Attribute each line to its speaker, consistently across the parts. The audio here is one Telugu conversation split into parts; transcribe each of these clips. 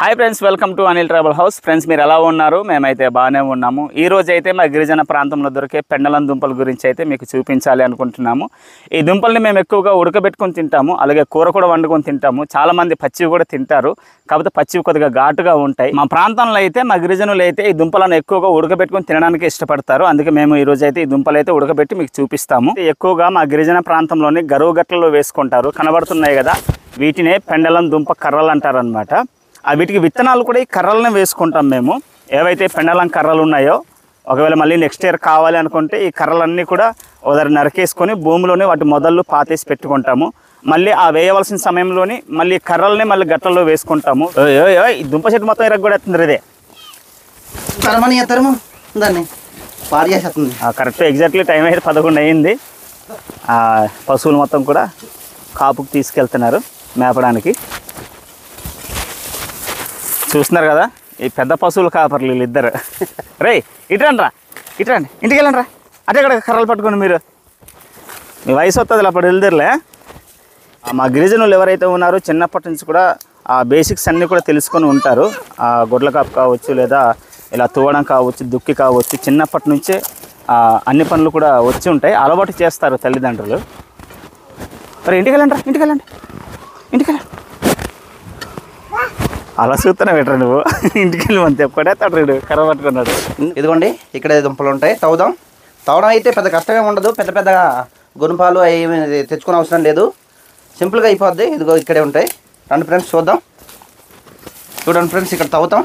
Speaker 1: Hi friends welcome to Anil travel house friends మీరు ఎలా ఉన్నారు మేమైతే బాగానే ఉన్నాము ఈ రోజు అయితే మా గిరిజన ప్రాంతంలో దొరికే పెండలం దుంపల గురించి అయితే మీకు చూపించాలి అనుకుంటున్నాము ఈ దుంపల్ని మేము ఎక్కువగా ఉడకబెట్టుకొని తింటాము అలాగే కూర కూడా వండుకొని తింటాము చాలా మంది పచ్చివి కూడా తింటారు కాకపోతే పచ్చివి కొద్దిగా ఘాటుగా ఉంటాయి మా ప్రాంతంలో అయితే మా గిరిజనులు అయితే ఈ దుంపలను ఎక్కువగా ఉడకబెట్టుకొని తినడానికి ఇష్టపడతారు అందుకే మేము ఈ రోజు అయితే ఈ దుంపలు అయితే ఉడకబెట్టి మీకు చూపిస్తాము ఎక్కువగా మా గిరిజన ప్రాంతంలోని గరువు గట్లలో వేసుకుంటారు కనబడుతున్నాయి కదా వీటినే పెండలం దుంప కర్రలు అంటారనమాట ఆ వీటికి విత్తనాలు కూడా ఈ కర్రలనే వేసుకుంటాం మేము ఏవైతే పెండలం కర్రలు ఉన్నాయో ఒకవేళ మళ్ళీ నెక్స్ట్ ఇయర్ కావాలి అనుకుంటే ఈ కర్రలన్నీ కూడా ఒకదారి నరికేసుకొని భూమిలోనే వాటి మొదళ్ళు పాతేసి పెట్టుకుంటాము మళ్ళీ ఆ వేయవలసిన సమయంలోని మళ్ళీ ఈ కర్రల్ని మళ్ళీ గట్టల్లో వేసుకుంటాము ఓయ్ ఓయ్ ఓయ్, ఈ దుంప చెట్టు మొత్తం ఇరగొడేస్తుంది ఇదే
Speaker 2: తరమని తరము దాన్ని పాడు చేసేస్తుంది
Speaker 1: కరెక్ట్ ఎగ్జాక్ట్లీ టైం అయితే పదకొండు అయ్యింది ఆ, పశువులు మొత్తం కూడా కాపుకు తీసుకెళ్తున్నారు మేపడానికి చూస్తున్నారు కదా ఈ పెద్ద పశువులు కాపర్లు వీళ్ళిద్దరు రే ఇటురండి రా ఇటురండి ఇంటికి వెళ్ళండి రా అటే ఇక్కడ కర్రలు పట్టుకోండి మీరు మీ వయసు వస్తుంది అప్పుడు వెళ్తారులే మా గిరిజనులు ఎవరైతే ఉన్నారో చిన్నప్పటి నుంచి కూడా ఆ బేసిక్స్ అన్నీ కూడా తెలుసుకొని ఉంటారు ఆ గొడ్ల కాపు కావచ్చు లేదా ఇలా తువ్వడం కావచ్చు దుక్కి కావచ్చు చిన్నప్పటి నుంచే ఆ, అన్ని పనులు కూడా వచ్చి ఉంటాయి అలవాటు చేస్తారు తల్లిదండ్రులు మరి ఇంటికి వెళ్ళండి రా ఇంటికి వెళ్ళండి ఇంటికి వెళ్ళండి అలా చూస్తున్నావు ఎట్రా నువ్వు ఇంటికి వెళ్ళి మనం తెప్పుకొడేస్తాడు రీడు కర్ర పట్టుకున్నాడు
Speaker 2: ఇదిగోండి ఇక్కడ దుంపలు ఉంటాయి తవ్వుదాం తవ్వడం అయితే పెద్ద కష్టమే ఉండదు పెద్ద పెద్ద గుణపాలు అవి ఏమీ తెచ్చుకునే అవసరం లేదు సింపుల్గా అయిపోద్ది ఇదిగో ఇక్కడే ఉంటాయి రండి ఫ్రెండ్స్ చూద్దాం చూడండి ఫ్రెండ్స్ ఇక్కడ తవ్వుతాం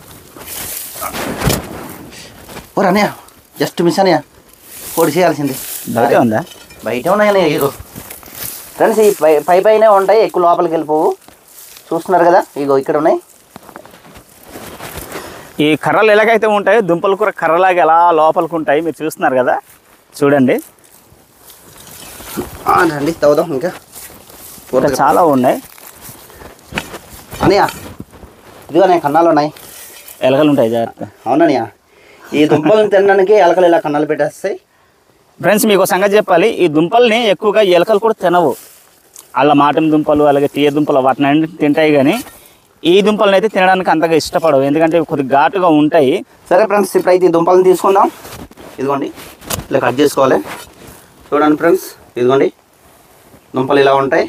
Speaker 2: ఓ రన్నయ్య జస్ట్ మిస్ అనయ్య పొడి చేయాల్సింది
Speaker 1: బయటే ఉందా
Speaker 2: బయట ఉన్నాయని ఇగో ఫ్రెండ్స్ ఈ పై పై పైనే ఉంటాయి ఎక్కువ లోపలికి వెళ్ళిపోవు చూస్తున్నారు కదా ఇగో ఇక్కడ ఉన్నాయి
Speaker 1: ఈ కర్రలు ఎలాగైతే ఉంటాయో దుంపలు కూడా కర్రలాగా ఎలా లోపలికి ఉంటాయి మీరు చూస్తున్నారు కదా చూడండి
Speaker 2: ఆ, రండి తవ్వుదాం ఇంకా
Speaker 1: ఇంకా చాలా ఉన్నాయి
Speaker 2: అనయ్య ఇదిగో నేను కన్నాలు ఉన్నాయి
Speaker 1: ఎలకలు ఉంటాయి జాగ్రత్త
Speaker 2: అవునయ్య ఈ దుంపలను తినడానికి ఎలకలు ఇలా కన్నాలు పెట్టేస్తాయి
Speaker 1: ఫ్రెండ్స్ మీకు ఒక సంగతి చెప్పాలి ఈ దుంపల్ని ఎక్కువగా ఎలకలు కూడా తినవు అలా మాటం దుంపలు అలాగే తీయ దుంపలు వాటిని అన్ని తింటాయి కానీ ఈ దుంపలను అయితే తినడానికి అంతగా ఇష్టపడవు ఎందుకంటే ఇవి కొద్దిగా ఘాటుగా ఉంటాయి
Speaker 2: సరే ఫ్రెండ్స్ ఇప్పుడైతే ఈ దుంపలను తీసుకుందాం ఇదిగోండి ఇలా కట్ చేసుకోవాలి చూడండి ఫ్రెండ్స్ ఇదిగోండి దుంపలు ఇలా ఉంటాయి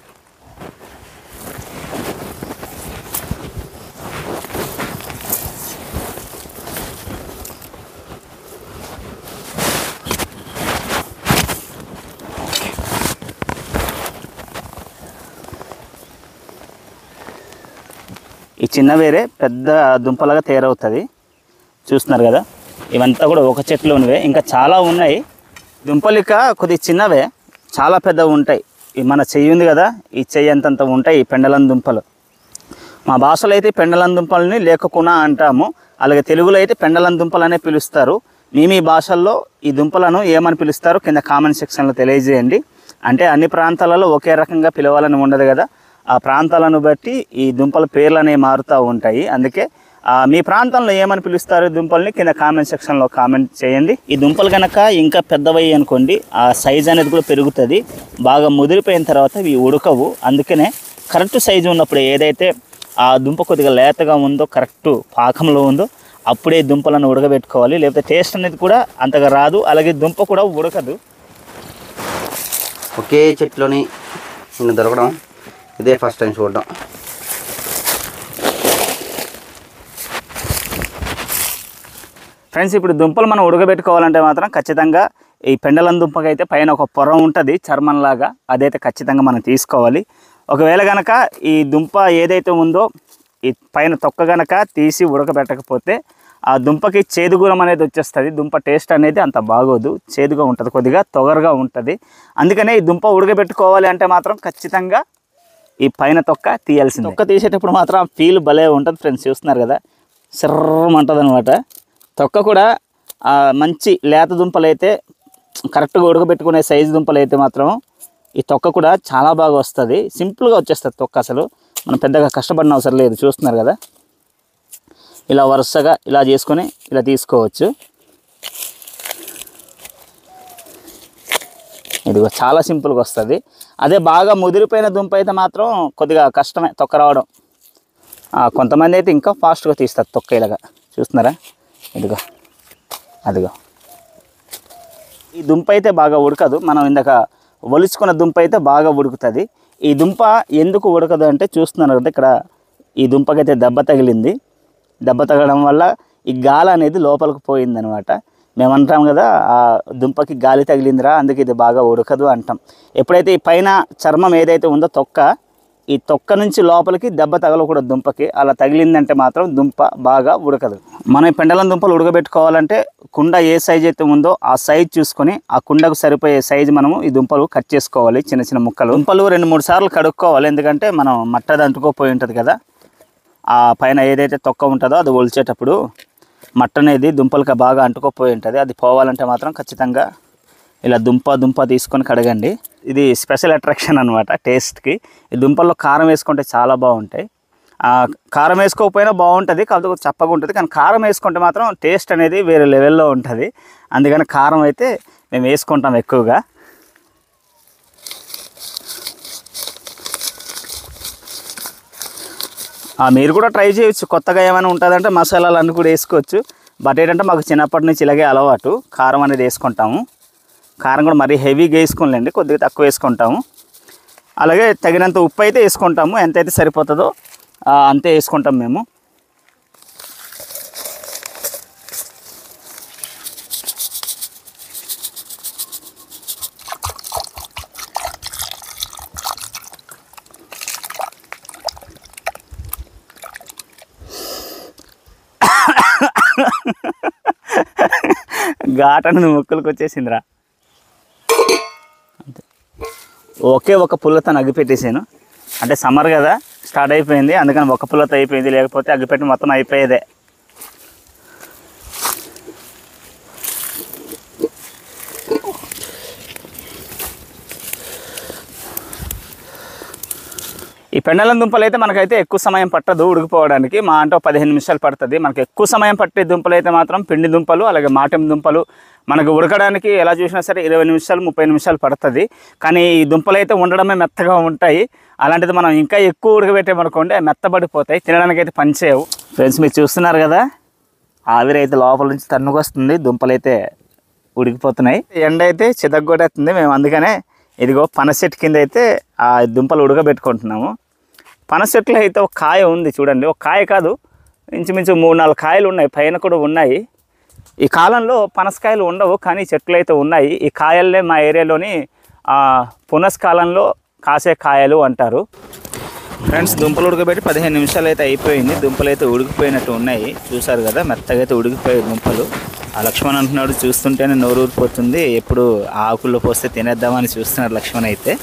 Speaker 1: ఈ చిన్న వేరే పెద్ద దుంపలాగా తయారవుతుంది చూస్తున్నారు కదా ఇవంతా కూడా ఒక చెట్టులోనివే ఇంకా చాలా ఉన్నాయి దుంపలు ఇక కొద్ది చిన్నవే చాలా పెద్దవి ఉంటాయి ఈ మన చెయ్యి ఉంది కదా ఈ చెయ్యి అంతంత ఉంటాయి ఈ పెండలం దుంపలు మా భాషలో అయితే పెండలం దుంపల్ని లేకకున అంటాము అలాగే తెలుగులో అయితే పెండలం దుంపలనే పిలుస్తారు మీ మీ భాషల్లో ఈ దుంపలను ఏమని పిలుస్తారు కింద కామెంట్ సెక్షన్లో తెలియజేయండి అంటే అన్ని ప్రాంతాలలో ఒకే రకంగా పిలవాలని ఉండదు కదా ఆ ప్రాంతాలను బట్టి ఈ దుంపల పేర్లు అనేవి మారుతూ ఉంటాయి అందుకే ఆ, మీ ప్రాంతంలో ఏమని పిలుస్తారు ఈ దుంపల్ని కింద కామెంట్ సెక్షన్లో కామెంట్ చేయండి ఈ దుంపలు కనుక ఇంకా పెద్దవయ్యి అనుకోండి ఆ సైజ్ అనేది కూడా పెరుగుతుంది బాగా ముదిరిపోయిన తర్వాత ఇవి ఉడకవు అందుకనే కరెక్ట్ సైజు ఉన్నప్పుడు ఏదైతే ఆ దుంప కొద్దిగా లేతగా ఉందో కరెక్ట్ పాకంలో ఉందో అప్పుడే దుంపలను ఉడకబెట్టుకోవాలి లేకపోతే టేస్ట్ అనేది కూడా అంతగా రాదు అలాగే దుంప కూడా ఉడకదు
Speaker 2: ఒకే చెట్టులోని ఇన్ని దొరకడం ఇదే ఫస్ట్ టైం చూడడం
Speaker 1: ఫ్రెండ్స్ ఇప్పుడు దుంపలు మనం ఉడకబెట్టుకోవాలంటే మాత్రం ఖచ్చితంగా ఈ పెండలం దుంపకైతే పైన ఒక పొర ఉంటుంది చర్మంలాగా అదైతే ఖచ్చితంగా మనం తీసుకోవాలి ఒకవేళ కనుక ఈ దుంప ఏదైతే ఉందో ఈ పైన తొక్క గనక తీసి ఉడకబెట్టకపోతే ఆ దుంపకి చేదుగురం అనేది వచ్చేస్తుంది దుంప టేస్ట్ అనేది అంత బాగోదు చేదుగా ఉంటుంది కొద్దిగా తొగరగా ఉంటుంది అందుకనే ఈ దుంప ఉడకబెట్టుకోవాలి అంటే మాత్రం ఖచ్చితంగా ఈ పైన తొక్క తీయాల్సింది తొక్క తీసేటప్పుడు మాత్రం ఫీల్ భలే ఉంటుంది ఫ్రెండ్స్ చూస్తున్నారు కదా సిర్రమంటుంది అనమాట తొక్క కూడా ఆ, మంచి లేత దుంపలు అయితే కరెక్ట్గా ఉడకబెట్టుకునే సైజు దుంపలు అయితే మాత్రం ఈ తొక్క కూడా చాలా బాగా వస్తుంది సింపుల్గా వచ్చేస్తుంది తొక్క అసలు మనం పెద్దగా కష్టపడిన అవసరం లేదు చూస్తున్నారు కదా ఇలా వరుసగా ఇలా చేసుకొని ఇలా తీసుకోవచ్చు ఇదిగో చాలా సింపుల్గా వస్తుంది అదే బాగా ముదిరిపోయిన దుంప అయితే మాత్రం కొద్దిగా కష్టమే తొక్క రావడం ఆ, కొంతమంది అయితే ఇంకా ఫాస్ట్గా తీస్తారు తొక్క ఇలాగా చూస్తున్నారా ఇదిగో అదిగో ఈ దుంప అయితే బాగా ఉడకదు మనం ఇందాక ఒలుచుకున్న దుంప అయితే బాగా ఉడుకుతుంది ఈ దుంప ఎందుకు ఉడకదు అంటే చూస్తున్నారు కదా ఇక్కడ ఈ దుంపకైతే దెబ్బ తగిలింది దెబ్బ తగలడం వల్ల ఈ గాలి అనేది లోపలికి పోయిందనమాట మేము అంటాం కదా ఆ దుంపకి గాలి తగిలిందిరా అందుకే ఇది బాగా ఉడకదు అంటాం ఎప్పుడైతే ఈ పైన చర్మం ఏదైతే ఉందో తొక్క ఈ తొక్క నుంచి లోపలికి దెబ్బ తగలకూడదు దుంపకి అలా తగిలిందంటే మాత్రం దుంప బాగా ఉడకదు మనం ఈ పెండలం దుంపలు ఉడకబెట్టుకోవాలంటే కుండ ఏ సైజ్ అయితే ఉందో ఆ సైజ్ చూసుకొని ఆ కుండకు సరిపోయే సైజ్ మనము ఈ దుంపలు కట్ చేసుకోవాలి చిన్న చిన్న ముక్కలు దుంపలు రెండు మూడు సార్లు కడుక్కోవాలి ఎందుకంటే మనం మట్టది అంటుకోపోయి ఉంటుంది కదా ఆ పైన ఏదైతే తొక్క ఉంటుందో అది ఒలిచేటప్పుడు మట్ట అనేది దుంపలకి బాగా అంటుకోపోయి ఉంటుంది అది పోవాలంటే మాత్రం ఖచ్చితంగా ఇలా దుంప దుంప తీసుకొని కడగండి ఇది స్పెషల్ అట్రాక్షన్ అనమాట టేస్ట్కి ఈ దుంపల్లో కారం వేసుకుంటే చాలా బాగుంటాయి ఆ, కారం వేసుకోకపోయినా బాగుంటుంది కాకపోతే కొంచెం చప్పగా ఉంటుంది కానీ కారం వేసుకుంటే మాత్రం టేస్ట్ అనేది వేరే లెవెల్లో ఉంటుంది అందుకని కారం అయితే మేము వేసుకుంటాం ఎక్కువగా ఆ, మీరు కూడా ట్రై చేయొచ్చు కొత్తగా ఏమైనా ఉంటుందంటే మసాలాలు అన్నీ కూడా వేసుకోవచ్చు బట్ ఏంటంటే మాకు చిన్నప్పటి నుంచి ఇలాగే అలవాటు కారం అనేది వేసుకుంటాము కారం కూడా మరీ హెవీగా వేసుకోలేండి కొద్దిగా తక్కువ వేసుకుంటాము అలాగే తగినంత ఉప్పు అయితే వేసుకుంటాము ఎంతైతే సరిపోతుందో ఆ, అంతే వేసుకుంటాం మేము ఘాట్ అనేది ముక్కలకు వచ్చేసిందిరా అంతే ఒకే ఒక పుల్లతో అగ్గిపెట్టేసాను అంటే సమ్మర్ కదా స్టార్ట్ అయిపోయింది అందుకని ఒక పుల్లతో అయిపోయింది లేకపోతే అగ్గిపెట్టి మొత్తం అయిపోయేదే ఈ పెండలం దుంపలు అయితే మనకైతే ఎక్కువ సమయం పట్టదు ఉడికిపోవడానికి మా అంటే ఒక పదిహేను నిమిషాలు పడుతుంది మనకి ఎక్కువ సమయం పట్టే దుంపలు అయితే మాత్రం పిండి దుంపలు అలాగే మాటెం దుంపలు మనకు ఉడకడానికి ఎలా చూసినా సరే ఇరవై నిమిషాలు ముప్పై నిమిషాలు పడుతుంది కానీ ఈ దుంపలు అయితే ఉండడమే మెత్తగా ఉంటాయి అలాంటిది మనం ఇంకా ఎక్కువ ఉడకబెట్టామనుకోండి అవి మెత్తబడిపోతాయి తినడానికి అయితే పనిచేయవు ఫ్రెండ్స్ మీరు చూస్తున్నారు కదా ఆవిరి అయితే లోపల నుంచి తన్నుకొస్తుంది దుంపలు అయితే ఉడికిపోతున్నాయి ఎండ అయితే చితగ్గొట్టేస్తుంది మేము అందుకనే ఇదిగో పనసెట్టు కింద అయితే ఆ దుంపలు ఉడకబెట్టుకుంటున్నాము పనసెట్లో అయితే ఒక కాయ ఉంది చూడండి ఒక కాయ కాదు ఇంచుమించు మూడు నాలుగు కాయలు ఉన్నాయి పైన కూడా ఉన్నాయి ఈ కాలంలో పనసకాయలు ఉండవు కానీ చెట్లు అయితే ఉన్నాయి ఈ కాయలనే మా ఏరియాలోని ఆ, పునస్కాలంలో కాసే కాయలు అంటారు ఫ్రెండ్స్ దుంపలు ఉడకబెట్టి పదిహేను నిమిషాలు అయితే అయిపోయింది దుంపలు అయితే ఉడికిపోయినట్టు ఉన్నాయి చూసారు కదా మెత్తగా అయితే ఉడికిపోయాయి దుంపలు ఆ లక్ష్మణ్ అంటున్నాడు చూస్తుంటేనే నోరు ఊరిపోతుంది ఎప్పుడు ఆ ఆకుల్లో పోస్తే తినేద్దామని చూస్తున్నాడు లక్ష్మణ్ అయితే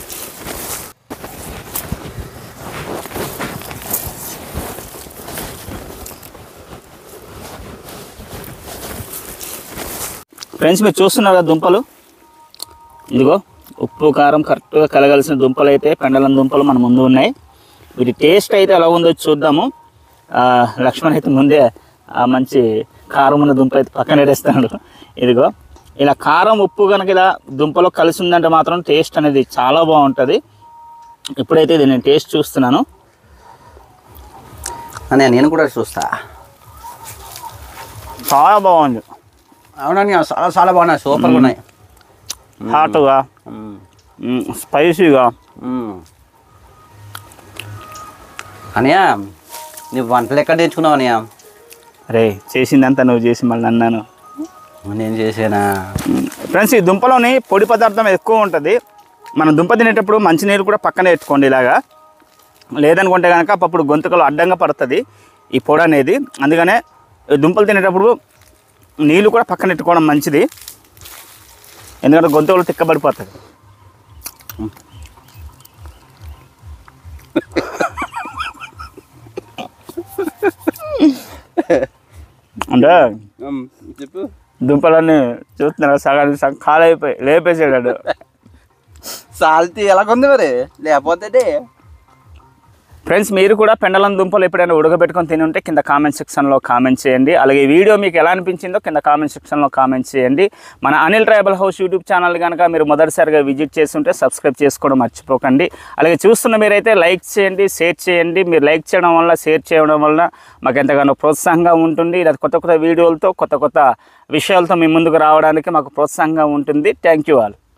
Speaker 1: ఫ్రెండ్స్ మీరు చూస్తున్నారు కదా దుంపలు ఇదిగో ఉప్పు కారం కరెక్ట్గా కలగాల్సిన దుంపలు అయితే పెండలం దుంపలు మన ముందు ఉన్నాయి వీటి టేస్ట్ అయితే ఎలా ఉందో చూద్దాము ఆ, లక్ష్మణ్ అయితే ముందే ఆ మంచి కారం ఉన్న దుంప అయితే పక్కన పెట్టేస్తాడు ఇదిగో ఇలా కారం ఉప్పు కనుక ఇలా దుంపలో కలిసి ఉందంటే మాత్రం టేస్ట్ అనేది చాలా బాగుంటుంది ఇప్పుడైతే ఇది నేను టేస్ట్ చూస్తున్నాను
Speaker 2: అనే నేను కూడా చూస్తా
Speaker 1: చాలా బాగుంది
Speaker 2: అవునని చాలా చాలా బాగున్నాయి సూపర్గా ఉన్నాయి
Speaker 1: హాట్గా
Speaker 2: మ్మ్.
Speaker 1: స్పైసీగా
Speaker 2: మ్మ్. అనియా నువ్వు వంటలు ఎక్కడ నేర్చుకున్నావు అనియా
Speaker 1: రే చేసిందంతా నువ్వు చేసి మళ్ళీ అన్నాను
Speaker 2: నేను చేసానా
Speaker 1: ఫ్రెండ్స్ ఈ దుంపలోని పొడి పదార్థం ఎక్కువ ఉంటుంది మనం దుంప తినేటప్పుడు మంచినీరు కూడా పక్కన పెట్టుకోండి ఇలాగా లేదనుకుంటే కనుక అప్పుడు గొంతుకలు అడ్డంగా పడుతుంది ఈ పొడి అనేది అందుకనే ఈ దుంపలు తినేటప్పుడు నీళ్ళు కూడా పక్కన పెట్టుకోవడం మంచిది ఎందుకంటే గొంతుకలు తిక్కబడిపోతుంది అంటే
Speaker 2: చెప్పు
Speaker 1: దుంపలన్నీ చూస్తున్నారు సగానికి సగం కాలైపోయి లేపేసాడు
Speaker 2: సాల్తీ ఎలాగుంది మరి లేకపోతే
Speaker 1: ఫ్రెండ్స్ మీరు కూడా పెండలం దుంపలు ఎప్పుడైనా ఉడకబెట్టుకొని తిని ఉంటే కింద కామెంట్ సెక్షన్లో కామెంట్ చేయండి అలాగే ఈ వీడియో మీకు ఎలా అనిపించిందో కింద కామెంట్ సెక్షన్లో కామెంట్ చేయండి మన Anil tribal house YouTube channel కనుక మీరు మొదటిసారిగా విజిట్ చేస్తుంటే సబ్స్క్రైబ్ చేసుకోవడం మర్చిపోకండి అలాగే చూస్తున్న మీరైతే లైక్ చేయండి షేర్ చేయండి మీరు లైక్ చేయడం వల్ల షేర్ చేయడం వల్ల మాకు ఎంతగానో ప్రోత్సాహంగా ఉంటుంది ఇలా కొత్త కొత్త వీడియోలతో కొత్త కొత్త విషయాలతో మీ ముందుకు రావడానికి మాకు ప్రోత్సాహంగా ఉంటుంది థ్యాంక్ యూ ఆల్